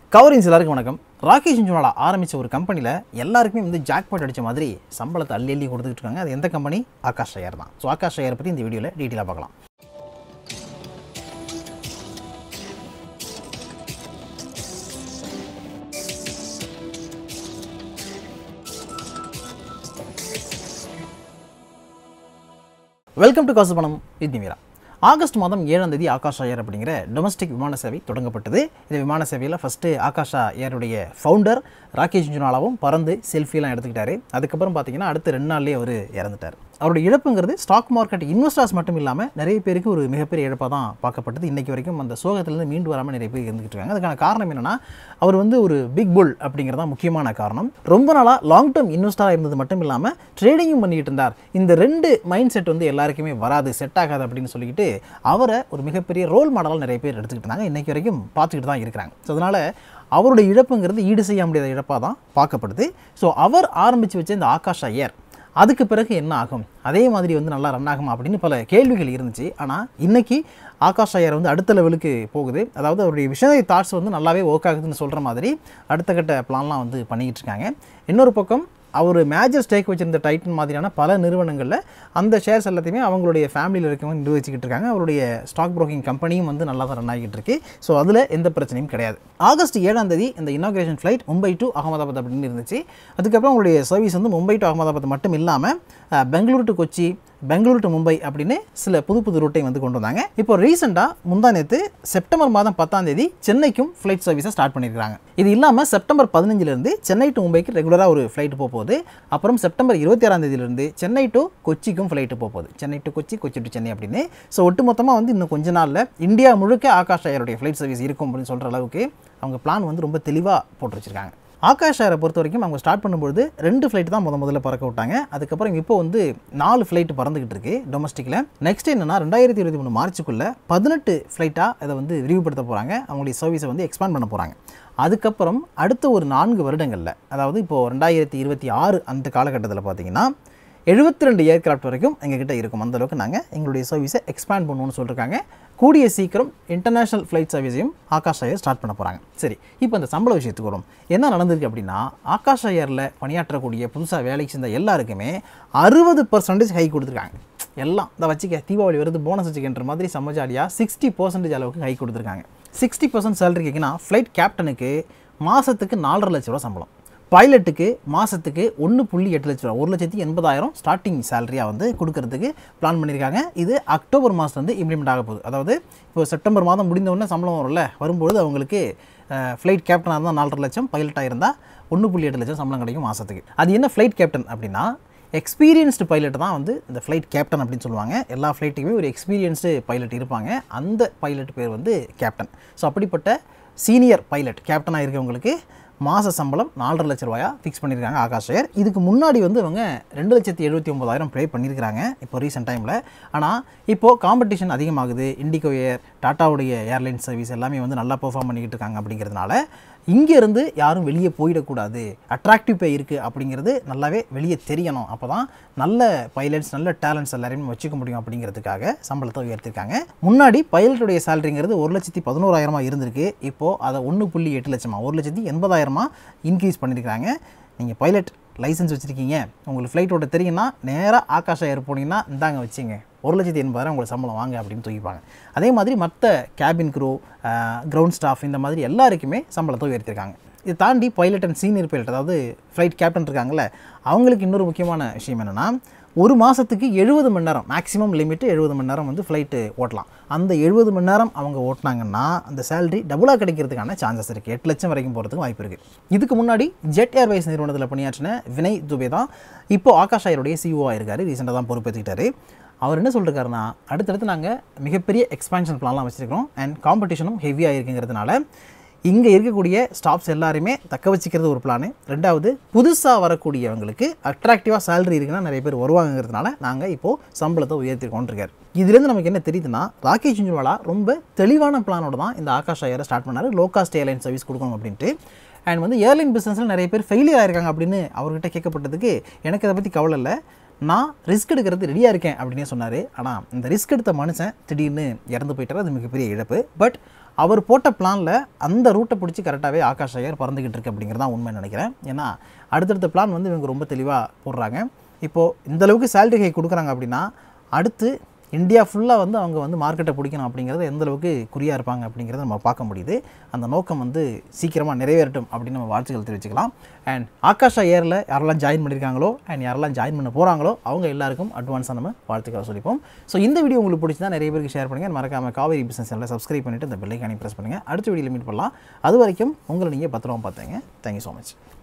coverings எல்லாருக்கும் வணக்கம் ராகேஷ் ஜுன்வாலா ஆரம்பித்த ஒரு கம்பெனியில் எல்லாருக்குமே வந்து ஜாக்பாட் அடித்த மாதிரி சம்பளத்தை அள்ளி அள்ளி கொடுத்துட்டு இருக்காங்க அது எந்த கம்பெனி ஆகாஷ் ஐயர் தான் ஸோ ஆகாஷ் ஐயர் பற்றி இந்த வீடியோவில் டீட்டெயிலாக பார்க்கலாம் வெல்கம் டு காசு பணம் வித் நிமிரா ஆகஸ்ட் மாதம் ஏழாம் தேதி ஆகாஷ் ஏர் அப்படிங்கிற டொமஸ்டிக் விமான சேவை தொடங்கப்பட்டது இந்த விமான சேவையில் ஃபஸ்ட்டு ஆகாஷா ஏருடைய ஃபவுண்டர் ராகேஷ் ஜுனாலாவும் பறந்து செல்ஃபிலாம் எடுத்துக்கிட்டாரு அதுக்கப்புறம் பார்த்தீங்கன்னா அடுத்த ரெண்டு நாள்லேயே அவர் இறந்துட்டார் அவருடைய இழப்புங்கிறது ஸ்டாக் மார்க்கெட் இன்வெஸ்டர்ஸ் மட்டும் இல்லாமல் நிறைய பேருக்கு ஒரு மிகப்பெரிய இழப்பாக தான் பார்க்கப்பட்டது இன்றைக்கி வரைக்கும் அந்த சோகத்திலேருந்து மீண்டு வராமல் நிறைய பேர் இருந்துகிட்டு இருக்காங்க அதுக்கான காரணம் என்னென்னா அவர் வந்து ஒரு பிக் புல் அப்படிங்கிறது தான் முக்கியமான காரணம் ரொம்ப நாளாக லாங் டேர்ம் இன்வெஸ்டராக இருந்தது மட்டும் இல்லாமல் ட்ரேடிங்கும் பண்ணிட்டு இருந்தார் இந்த ரெண்டு மைண்ட் செட் வந்து எல்லாருக்குமே வராது செட் ஆகாது அப்படின்னு சொல்லிக்கிட்டு அவரை ஒரு மிகப்பெரிய ரோல் மாடலாக நிறைய பேர் எடுத்துக்கிட்டு இருந்தாங்க இன்றைக்கி வரைக்கும் பார்த்துக்கிட்டு தான் இருக்கிறாங்க ஸோ அதனால் அவருடைய இழப்புங்கிறது ஈடு செய்ய முடியாத இழப்பாக தான் பார்க்கப்படுது ஸோ அவர் ஆரம்பித்து வச்ச இந்த ஆகாஷ் ஐயர் அதுக்கு பிறகு என்ன ஆகும் அதே மாதிரி வந்து நல்லா ரன் ஆகுமா அப்படின்னு பல கேள்விகள் இருந்துச்சு ஆனால் இன்னைக்கு ஆகாஷ் ஐயர் வந்து அடுத்த லெவலுக்கு போகுது அதாவது அவருடைய விஷய தாட்ஸ் வந்து நல்லாவே ஒர்க் ஆகுதுன்னு சொல்கிற மாதிரி அடுத்த கட்ட பிளான்லாம் வந்து பண்ணிக்கிட்டு இருக்காங்க இன்னொரு பக்கம் அவர் மேஜர் ஸ்டேக் வச்சிருந்த டைட்டன் மாதிரியான பல நிறுவனங்களில் அந்த ஷேர்ஸ் எல்லாத்தையுமே அவங்களுடைய ஃபேமிலியில் இருக்கவங்க நிர்வகிச்சுக்கிட்டு இருக்காங்க அவருடைய ஸ்டாக் broking கம்பெனியும் வந்து நல்லா தான் ரன் ஆகிட்டு இருக்கு ஸோ அதில் எந்த பிரச்சனையும் கிடையாது ஆகஸ்ட் ஏழாம் தேதி இந்த inauguration flight Mumbai to Ahmedabad அப்படின்னு இருந்துச்சு அதுக்கப்புறம் அவங்களுடைய சர்வீஸ் வந்து மும்பை டு அகமதாபாத் மட்டும் இல்லாமல் பெங்களூரு டு கொச்சி பெங்களூரு டு மும்பை அப்படின்னு சில புது புது ரூட்டை வந்து கொண்டு வந்தாங்க இப்போ ரீசெண்டாக முந்தா நேற்று செப்டம்பர் மாதம் பத்தாம் தேதி சென்னைக்கும் ஃப்ளைட் சர்வீஸை ஸ்டார்ட் பண்ணியிருக்காங்க இது இல்லாமல் செப்டம்பர் பதினஞ்சிலிருந்து சென்னை டு மும்பைக்கு ரெகுலராக ஒரு ஃப்ளைட் போக போகுது அப்புறம் செப்டம்பர் இருபத்தி ஆறாம் தேதியிலிருந்து சென்னை டு கொச்சிக்கும் ஃப்ளைட்டு போக போகுது சென்னை டு கொச்சி கொச்சி டு சென்னை அப்படின்னு ஸோ ஒட்டுமொத்தமாக வந்து இன்னும் கொஞ்ச நாளில் இந்தியா முழுக்க ஆகாஷ் ஐயருடைய ஃப்ளைட் சர்வீஸ் இருக்கும் அப்படின்னு சொல்கிற அளவுக்கு அவங்க பிளான் வந்து ரொம்ப தெளிவாக போட்டு வச்சிருக்காங்க ஆகாஷ் ஏரை பொறுத்த வரைக்கும் அவங்க ஸ்டார்ட் பண்ணும்போது ரெண்டு ஃப்ளைட் தான் முத முதல்ல பறக்க விட்டாங்க அதுக்கப்புறம் இப்போ வந்து நாலு ஃப்ளைட் பறந்துகிட்டு இருக்கு டொமஸ்டிக்கில் நெக்ஸ்ட் என்னன்னா ரெண்டாயிரத்தி இருபத்தி மூணு மார்ச்சுக்குள்ளே பதினெட்டு ஃப்ளைட்டாக இதை வந்து விரிவுபடுத்த போகிறாங்க அவங்களுடைய சர்வீஸை வந்து எக்ஸ்பேண்ட் பண்ண போகிறாங்க அதுக்கப்புறம் அடுத்த ஒரு நான்கு வருடங்களில் அதாவது இப்போது ரெண்டாயிரத்தி இருபத்தி ஆறு அந்த காலகட்டத்தில் பார்த்தீங்கன்னா எழுபத்தி ரெண்டு ஏர்கிராஃப்ட் வரைக்கும் எங்ககிட்ட இருக்கும் அந்த அளவுக்கு நாங்கள் எங்களுடைய சர்வீஸை எக்ஸ்பேண்ட் பண்ணுவோம்னு சொல்லியிருக்காங்க கூடிய சீக்கிரம் இன்டர்நேஷனல் ஃப்ளைட் சர்வீஸையும் ஆகாஷ் ஐயர் ஸ்டார்ட் பண்ண போகிறாங்க சரி இப்போ இந்த சம்பள விஷயத்துக்கு வரும் என்ன நடந்திருக்கு அப்படின்னா ஆகாஷ் ஐயரில் பணியாற்றக்கூடிய புதுசாக வேலைக்கு சேர்ந்த எல்லாருக்குமே அறுபது பர்சன்டேஜ் ஹை கொடுத்துருக்காங்க எல்லாம் இந்த வச்சுக்க தீபாவளி வருது போனஸ் வச்சுக்கின்ற மாதிரி சமஜாலியாக சிக்ஸ்டி பர்சன்டேஜ் அளவுக்கு ஹை கொடுத்துருக்காங்க சிக்ஸ்டி பர்சன்ட் சேலரி கேட்குன்னா ஃப்ளைட் கேப்டனுக்கு மாதத்துக்கு நாலரை லட்ச ரூபா சம்பளம் பைலட்டுக்கு மாதத்துக்கு ஒன்று புள்ளி எட்டு லட்ச ரூபா ஒரு லட்சத்தி எண்பதாயிரம் ஸ்டார்டிங் சேலரியாக வந்து கொடுக்கறதுக்கு பிளான் பண்ணியிருக்காங்க இது அக்டோபர் மாதத்துலேருந்து இம்ப்ளிமெண்ட் ஆக போகுது அதாவது இப்போ செப்டம்பர் மாதம் முடிந்த உடனே சம்பளம் வரும்ல வரும்பொழுது அவங்களுக்கு ஃப்ளைட் கேப்டனாக இருந்தால் நாலரை லட்சம் பைலட்டாக இருந்தால் ஒன்று புள்ளி எட்டு லட்சம் சம்பளம் கிடைக்கும் மாதத்துக்கு அது என்ன ஃப்ளைட் கேப்டன் அப்படின்னா எக்ஸ்பீரியன்ஸ்டு பைலட் தான் வந்து இந்த ஃப்ளைட் கேப்டன் அப்படின்னு சொல்லுவாங்க எல்லா ஃப்ளைட்டுக்குமே ஒரு எக்ஸ்பீரியன்ஸ்டு பைலட் இருப்பாங்க அந்த பைலட் பேர் வந்து கேப்டன் ஸோ அப்படிப்பட்ட சீனியர் பைலட் கேப்டனாக இருக்கவங்களுக்கு மாத சம்பளம் நாலரை லட்ச ரூபாயா ஃபிக்ஸ் பண்ணியிருக்காங்க ஆகாஷ் ஐயர் இதுக்கு முன்னாடி வந்து இவங்க ரெண்டு லட்சத்தி எழுபத்தி ஒம்பதாயிரம் ப்ளே பண்ணியிருக்காங்க இப்போ ரீசெண்ட் டைமில் ஆனால் இப்போது காம்படிஷன் அதிகமாகுது இண்டிகோ ஏர் டாட்டாவுடைய ஏர்லைன் சர்வீஸ் எல்லாமே வந்து நல்லா பெர்ஃபார்ம் பண்ணிக்கிட்டு இருக்காங்க அப்படிங்கிறதுனால இங்கேருந்து யாரும் வெளியே போயிடக்கூடாது அட்ராக்டிவ் பே இருக்குது அப்படிங்கிறது நல்லாவே வெளியே தெரியணும் அப்போ தான் நல்ல பைலட்ஸ் நல்ல டேலண்ட்ஸ் எல்லாரையும் வச்சுக்க முடியும் அப்படிங்கிறதுக்காக சம்பளத்தை உயர்த்திருக்காங்க முன்னாடி பைலட்டுடைய சேலரிங்கிறது ஒரு லட்சத்தி பதினோராயிரமா இருந்திருக்கு இப்போது அதை ஒன்று புள்ளி எட்டு லட்சமா ஒரு லட்சத்தி எண்பதாயிரமா இன்க்ரீஸ் பண்ணியிருக்காங்க நீங்கள் பைலட் லைசன்ஸ் வச்சுருக்கீங்க உங்களுக்கு ஃப்ளைட் ஓட்ட தெரியும்னா நேராக ஆகாஷ் ஏர் போனீங்கன்னா இந்தாங்க வச்சுங்க ஒரு லட்சத்தி எண்பதாயிரம் உங்களுக்கு சம்பளம் வாங்க அப்படின்னு தூக்கிப்பாங்க அதே மாதிரி மற்ற கேபின் க்ரூ கிரவுண்ட் ஸ்டாஃப் இந்த மாதிரி எல்லாருக்குமே சம்பளத்தை உயர்த்திருக்காங்க இது தாண்டி பைலட் அண்ட் சீனியர் பைலட் அதாவது ஃப்ளைட் கேப்டன் இருக்காங்கல்ல அவங்களுக்கு இன்னொரு முக்கியமான விஷயம் என்னென்னா ஒரு மாதத்துக்கு எழுபது மணி நேரம் மேக்ஸிமம் லிமிட்டு எழுபது மணி நேரம் வந்து ஃப்ளைட்டு ஓட்டலாம் அந்த எழுபது மணி நேரம் அவங்க ஓட்டினாங்கன்னா அந்த சேலரி டபுளாக கிடைக்கிறதுக்கான சான்சஸ் இருக்குது எட்டு லட்சம் வரைக்கும் போகிறதுக்கு வாய்ப்பு இருக்குது இதுக்கு முன்னாடி ஜெட் ஏர்வைஸ் நிறுவனத்தில் பணியாற்றின வினய் துபே தான் இப்போ ஆகாஷ் ஐயருடைய சிஓ ஆயிருக்காரு ரீசெண்டாக தான் பொறுப்பேற்றுக்கிட்டாரு அவர் என்ன சொல்லிருக்காருன்னா அடுத்தடுத்து நாங்கள் மிகப்பெரிய எக்ஸ்பான்ஷன் பிளான்லாம் வச்சுருக்கோம் அண்ட் காம்படிஷனும் ஹெவியாக இருக்குங்கிறதுனால இங்கே இருக்கக்கூடிய ஸ்டாஃப்ஸ் எல்லாருமே தக்க வச்சுக்கிறது ஒரு பிளானு ரெண்டாவது புதுசாக வரக்கூடியவங்களுக்கு அட்ராக்டிவாக சேலரி இருக்குன்னா நிறைய பேர் வருவாங்கங்கிறதுனால நாங்கள் இப்போது சம்பளத்தை உயர்த்திருக்கோன்றிருக்காரு இதுலேருந்து நமக்கு என்ன தெரியுதுன்னா ராகேஷ் ஜுன்வாலா ரொம்ப தெளிவான பிளானோட தான் இந்த ஆகாஷ் ஐயரை ஸ்டார்ட் பண்ணார் லோ காஸ்ட் ஏர்லைன் சர்வீஸ் கொடுக்கணும் அப்படின்ட்டு அண்ட் வந்து ஏர்லைன் பிஸ்னஸில் நிறைய பேர் ஃபெயிலியர் ஆயிருக்காங்க அப்படின்னு அவர்கிட்ட கேட்கப்பட்டதுக்கு எனக்கு அதை பற்றி கவலை இல்லை நான் ரிஸ்க் எடுக்கிறது ரெடியாக இருக்கேன் அப்படின்னே சொன்னார் ஆனால் இந்த ரிஸ்க் எடுத்த மனுஷன் திடீர்னு இறந்து போயிட்டார் அது மிகப்பெரிய இழப்பு பட் அவர் போட்ட பிளானில் அந்த ரூட்டை பிடிச்சி கரெக்டாகவே ஆகாஷ் ஐயர் பறந்துக்கிட்டு இருக்கு அப்படிங்கிறது தான் உண்மை நினைக்கிறேன் ஏன்னா அடுத்தடுத்த பிளான் வந்து இவங்க ரொம்ப தெளிவாக போடுறாங்க இப்போது இந்த அளவுக்கு சேலரி ஹை கொடுக்குறாங்க அப்படின்னா அடுத்து இந்தியா ஃபுல்லாக வந்து அவங்க வந்து மார்க்கெட்டை பிடிக்கணும் அப்படிங்கிறது எந்த அளவுக்கு குறியாக இருப்பாங்க அப்படிங்கிறத நம்ம பார்க்க முடியுது அந்த நோக்கம் வந்து சீக்கிரமாக நிறைவேறட்டும் அப்படின்னு நம்ம வாழ்த்துக்கள் தெரிவிச்சுக்கலாம் அண்ட் ஆகாஷா ஏரில் யாரெல்லாம் ஜாயின் பண்ணியிருக்காங்களோ அண்ட் யாரெல்லாம் ஜாயின் பண்ண போகிறாங்களோ அவங்க எல்லாருக்கும் அட்வான்ஸாக நம்ம வாழ்த்துக்கள் சொல்லிப்போம் ஸோ இந்த வீடியோ உங்களுக்கு பிடிச்சதா நிறைய பேருக்கு ஷேர் பண்ணுங்கள் மறக்காம காவேரி பிஸ்னஸ் சேனலை சப்ஸ்கிரைப் பண்ணிவிட்டு இந்த பெல்லைக்கானி ப்ரெஸ் பண்ணுங்கள் அடுத்த வீடியோ மீட் பண்ணலாம் அது வரைக்கும் உங்களை நீங்கள் பத்திரமா பார்த்தீங்க தேங்க்யூ ஸோ மச்